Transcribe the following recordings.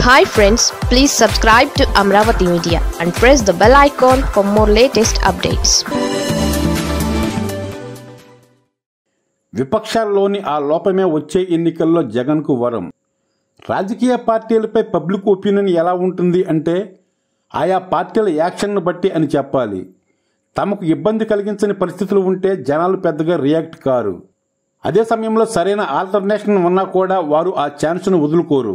hi friends please subscribe to Amaravati media and press the bell icon for more latest updates విపక్షాల్లోని ఆ లోపమే వచ్చే ఎన్నికల్లో జగన్కు వరం రాజకీయ పార్టీలపై పబ్లిక్ ఒపీనియన్ ఎలా ఉంటుంది అంటే ఆయా పార్టీల యాక్షన్ను బట్టి అని చెప్పాలి తమకు ఇబ్బంది కలిగించని పరిస్థితులు ఉంటే జనాలు పెద్దగా రియాక్ట్ కారు అదే సమయంలో సరైన ఆల్టర్నేషన్ ఉన్నా కూడా వారు ఆ ఛాన్స్ను వదులుకోరు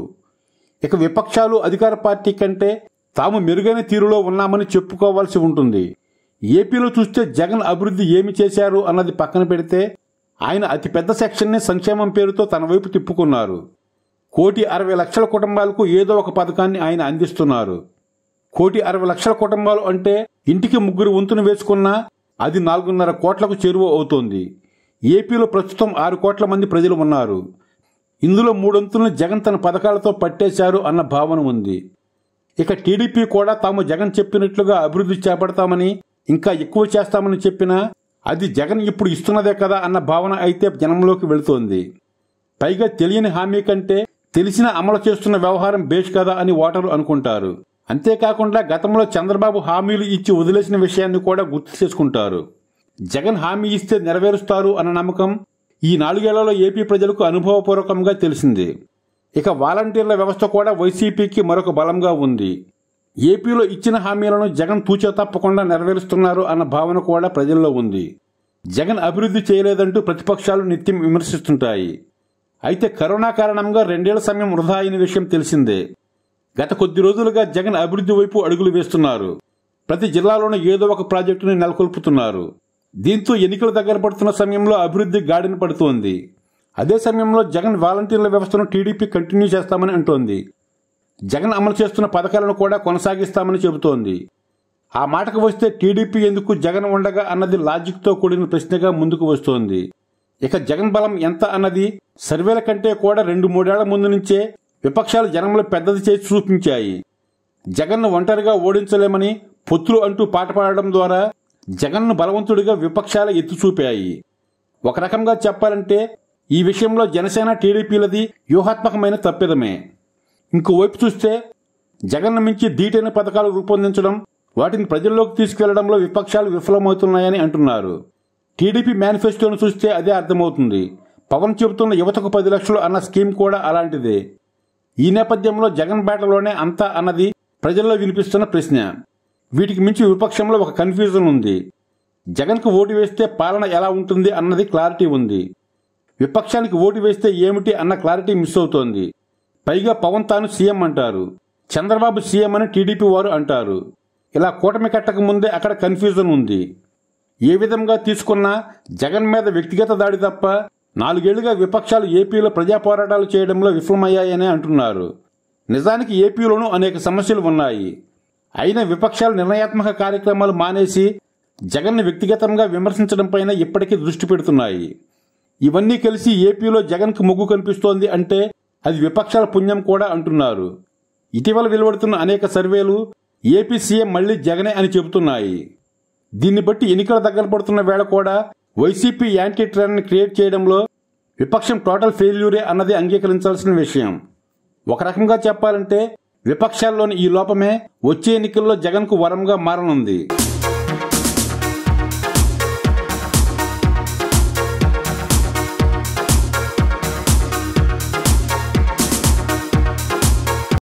ఇక విపక్షాలు అధికార పార్టీ కంటే తాము మెరుగైన తీరులో ఉన్నామని చెప్పుకోవాల్సి ఉంటుంది ఏపీలో చూస్తే జగన్ అభివృద్ధి ఏమి చేశారు అన్నది పక్కన పెడితే ఆయన అతిపెద్ద సెక్షన్ని సంక్షేమం పేరుతో తన వైపు తిప్పుకున్నారు కోటి అరవై లక్షల కుటుంబాలకు ఏదో ఒక పథకాన్ని ఆయన అందిస్తున్నారు కోటి అరవై లక్షల కుటుంబాలు అంటే ఇంటికి ముగ్గురు వంతును వేసుకున్నా అది నాలుగున్నర కోట్లకు చేరువ అవుతోంది ఏపీలో ప్రస్తుతం ఆరు కోట్ల మంది ప్రజలు ఉన్నారు ఇందులో మూడొంతులను జగన్ తన పథకాలతో పట్టేశారు అన్న భావన ఉంది ఇక టీడీపీ కూడా తాము జగన్ చెప్పినట్లుగా అభివృద్ధి చేపడతామని ఇంకా ఎక్కువ చేస్తామని చెప్పినా అది జగన్ ఇప్పుడు ఇస్తున్నదే కదా అన్న భావన అయితే జనంలోకి వెళుతోంది పైగా తెలియని హామీ కంటే తెలిసిన అమలు చేస్తున్న వ్యవహారం బేష్ కదా అని ఓటర్లు అనుకుంటారు అంతేకాకుండా గతంలో చంద్రబాబు హామీలు ఇచ్చి వదిలేసిన విషయాన్ని కూడా గుర్తు చేసుకుంటారు జగన్ హామీ ఇస్తే నెరవేరుస్తారు అన్న నమ్మకం ఈ నాలుగేళ్లలో ఏపీ ప్రజలకు అనుభవపూర్వకంగా తెలిసింది ఇక వాలంటీర్ల వ్యవస్థ కూడా వైసీపీకి మరొక బలంగా ఉంది ఏపీలో ఇచ్చిన హామీలను జగన్ తూచే తప్పకుండా నెరవేరుస్తున్నారు అన్న భావన కూడా ప్రజల్లో ఉంది జగన్ అభివృద్ధి చేయలేదంటూ ప్రతిపక్షాలు నిత్యం విమర్శిస్తుంటాయి అయితే కరోనా కారణంగా రెండేళ్ల సమయం వృధా అయిన విషయం తెలిసిందే గత కొద్ది రోజులుగా జగన్ అభివృద్ధి వైపు అడుగులు వేస్తున్నారు ప్రతి జిల్లాలోనూ ఏదో ఒక ప్రాజెక్టుని నెలకొల్పుతున్నారు దీంతో ఎన్నికలు దగ్గర పడుతున్న సమయంలో అభివృద్ధి గాడిన పడుతోంది అదే సమయంలో జగన్ వాలంటీర్ల వ్యవస్థను టీడీపీ కంటిన్యూ చేస్తామని అంటోంది జగన్ అమలు చేస్తున్న పథకాలను కూడా కొనసాగిస్తామని చెబుతోంది ఆ మాటకు వస్తే టీడీపీ ఎందుకు జగన్ ఉండగా అన్నది లాజిక్తో కూడిన ప్రశ్నగా ముందుకు వస్తోంది ఇక జగన్ బలం ఎంత అన్నది సర్వేల కంటే కూడా రెండు మూడేళ్ల ముందు నుంచే విపక్షాలు జనంలో పెద్దది చేసి చూపించాయి జగన్ను ఒంటరిగా ఓడించలేమని పొత్తులు అంటూ పాట పాడడం ద్వారా జగన్ను బలవంతుడిగా విపక్షాలు ఎత్తి చూపాయి ఒక రకంగా చెప్పాలంటే ఈ విషయంలో జనసేన టీడీపీలది వ్యూహాత్మకమైన తప్పిదమే ఇంకోవైపు చూస్తే జగన్ను మించి ధీటైన పథకాలు రూపొందించడం వాటిని ప్రజల్లోకి తీసుకెళ్లడంలో విపక్షాలు విఫలమవుతున్నాయని అంటున్నారు టీడీపీ మేనిఫెస్టోను చూస్తే అదే అర్థమవుతుంది పవన్ చెబుతున్న యువతకు పది లక్షలు అన్న స్కీమ్ కూడా అలాంటిదే ఈ నేపథ్యంలో జగన్ బేటలోనే అంతా అన్నది ప్రజల్లో వినిపిస్తున్న ప్రశ్న వీటికి మించి విపక్షంలో ఒక కన్ఫ్యూజన్ ఉంది జగన్కు ఓటు వేస్తే పాలన ఎలా ఉంటుంది అన్నది క్లారిటీ ఉంది విపక్షానికి ఓటు వేస్తే ఏమిటి అన్న క్లారిటీ మిస్ అవుతోంది పైగా పవన్ తాను సీఎం అంటారు చంద్రబాబు సీఎం అని టీడీపీ వారు అంటారు ఇలా కూటమి కట్టక ముందే అక్కడ కన్ఫ్యూజన్ ఉంది ఏ విధంగా తీసుకున్నా జగన్ మీద వ్యక్తిగత దాడి తప్ప నాలుగేళ్లుగా విపక్షాలు ఏపీలో ప్రజా పోరాటాలు చేయడంలో విఫలమయ్యాయని అంటున్నారు నిజానికి ఏపీలోనూ అనేక సమస్యలు ఉన్నాయి అయినా విపక్షాలు నిర్ణయాత్మక కార్యక్రమాలు మానేసి జగన్ను వ్యక్తిగతంగా విమర్శించడంపైన ఇప్పటికీ దృష్టి పెడుతున్నాయి ఇవన్నీ కలిసి ఏపీలో జగన్కు మొగ్గు కనిపిస్తోంది అంటే అది విపక్షాల పుణ్యం కూడా అంటున్నారు ఇటీవల వెలువడుతున్న అనేక సర్వేలు ఏపీ సీఎం మళ్లీ జగనే అని చెబుతున్నాయి దీన్ని బట్టి ఎన్నికల దగ్గర పడుతున్న వేళ కూడా వైసీపీ యాంటీ ట్రెండ్ని క్రియేట్ చేయడంలో విపక్షం టోటల్ ఫెయిల్యూరే అన్నది అంగీకరించాల్సిన విషయం ఒక రకంగా చెప్పాలంటే విపక్షాల్లోని ఈ లోపమే వచ్చే ఎన్నికల్లో జగన్కు వరంగా మారనుంది